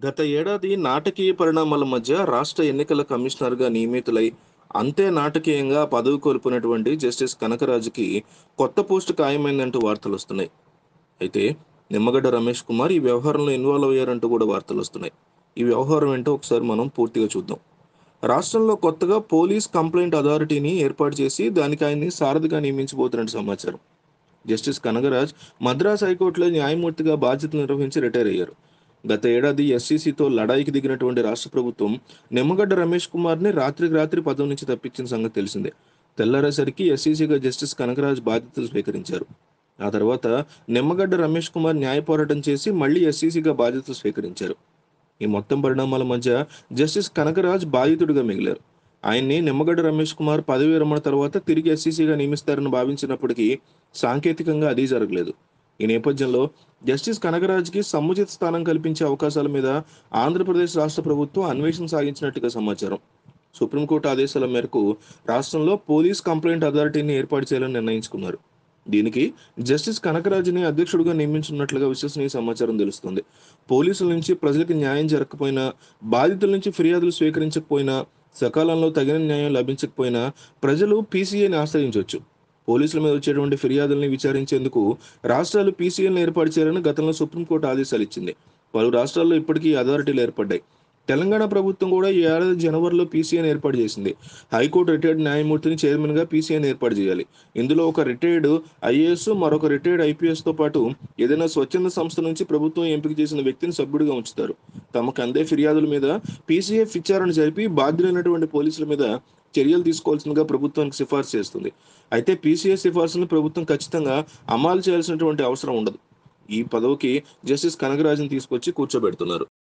గత ఏడాది నాటకీయ పరిణామాల మధ్య రాష్ట్ర ఎన్నికల కమిషనర్గా నియమితులై అంతే నాటకీయంగా పదవి కోల్పోయినటువంటి జస్టిస్ కనకరాజుకి కొత్త పోస్టు ఖాయమైందంటూ వార్తలు వస్తున్నాయి అయితే నిమ్మగడ్డ రమేష్ కుమార్ ఈ వ్యవహారంలో ఇన్వాల్వ్ అయ్యారంటూ కూడా వార్తలు వస్తున్నాయి ఈ వ్యవహారం ఏంటో ఒకసారి మనం పూర్తిగా చూద్దాం రాష్ట్రంలో కొత్తగా పోలీస్ కంప్లైంట్ అథారిటీని ఏర్పాటు చేసి దానికి ఆయన్ని సారథిగా నియమించబోతున్నట్టు సమాచారం జస్టిస్ కనగరాజ్ మద్రాస్ హైకోర్టులో న్యాయమూర్తిగా బాధ్యతలు నిర్వహించి రిటైర్ అయ్యారు గత ఏడాది ఎస్సీసీతో లడాయికి దిగినటువంటి రాష్ట్ర ప్రభుత్వం నిమ్మగడ్డ రమేష్ కుమార్ని రాత్రికి రాత్రి పదవి నుంచి తప్పించిన సంగతి తెలిసిందే తెల్లారేసరికి ఎస్సీసీగా జస్టిస్ కనకరాజ్ బాధ్యతలు స్వీకరించారు ఆ తర్వాత నిమ్మగడ్డ రమేష్ కుమార్ న్యాయ పోరాటం చేసి మళ్ళీ ఎస్సీసీగా బాధ్యతలు స్వీకరించారు ఈ మొత్తం పరిణామాల మధ్య జస్టిస్ కనకరాజ్ బాధితుడిగా మిగిలారు ఆయన్ని నిమ్మగడ్డ రమేష్ కుమార్ పదవి విరమణ తర్వాత తిరిగి ఎస్సీసీగా నియమిస్తారని భావించినప్పటికీ సాంకేతికంగా అది జరగలేదు ఈ నేపథ్యంలో జస్టిస్ కనగరాజ్కి సముచిత స్థానం కల్పించే అవకాశాల మీద ఆంధ్రప్రదేశ్ రాష్ట్ర ప్రభుత్వం అన్వేషణ సాగించినట్టుగా సమాచారం సుప్రీంకోర్టు ఆదేశాల మేరకు రాష్ట్రంలో పోలీస్ కంప్లైంట్ అథారిటీని ఏర్పాటు చేయాలని నిర్ణయించుకున్నారు దీనికి జస్టిస్ కనకరాజుని అధ్యక్షుడిగా నియమించున్నట్లుగా విశ్వసనీయ సమాచారం తెలుస్తుంది పోలీసుల నుంచి ప్రజలకు న్యాయం జరగకపోయినా బాధితుల నుంచి ఫిర్యాదులు స్వీకరించకపోయినా సకాలంలో తగిన న్యాయం లభించకపోయినా ప్రజలు పీసీఐని ఆశ్రయించవచ్చు పోలీసుల మీద వచ్చేటువంటి ఫిర్యాదుల్ని విచారించేందుకు రాష్ట్రాలు పీసీఎల్ని ఏర్పాటు చేయాలని గతంలో సుప్రీంకోర్టు ఆదేశాలు ఇచ్చింది పలు రాష్ట్రాల్లో ఇప్పటికీ ఈ అథారిటీలు ఏర్పడ్డాయి తెలంగాణ ప్రభుత్వం కూడా ఈ ఏడాది జనవరిలో పీసీఎన్ ఏర్పాటు చేసింది హైకోర్టు రిటైర్డ్ న్యాయమూర్తిని చైర్మన్గా పీసీఎన్ ఏర్పాటు చేయాలి ఇందులో ఒక రిటైర్డ్ ఐఏఎస్ మరొక రిటైర్డ్ ఐపీఎస్తో పాటు ఏదైనా స్వచ్ఛంద సంస్థ నుంచి ప్రభుత్వం ఎంపిక చేసిన వ్యక్తిని సభ్యుడిగా ఉంచుతారు తమకు అందే ఫిర్యాదుల మీద పీసీఎఫ్ విచారణ జరిపి బాధ్యులైనటువంటి పోలీసుల మీద చర్యలు తీసుకోవాల్సిందిగా ప్రభుత్వానికి సిఫార్సు చేస్తుంది అయితే పీసీఎస్ సిఫార్సులను ప్రభుత్వం ఖచ్చితంగా అమలు చేయాల్సినటువంటి అవసరం ఉండదు ఈ పదవికి జస్టిస్ కనగరాజుని తీసుకొచ్చి కూర్చోబెడుతున్నారు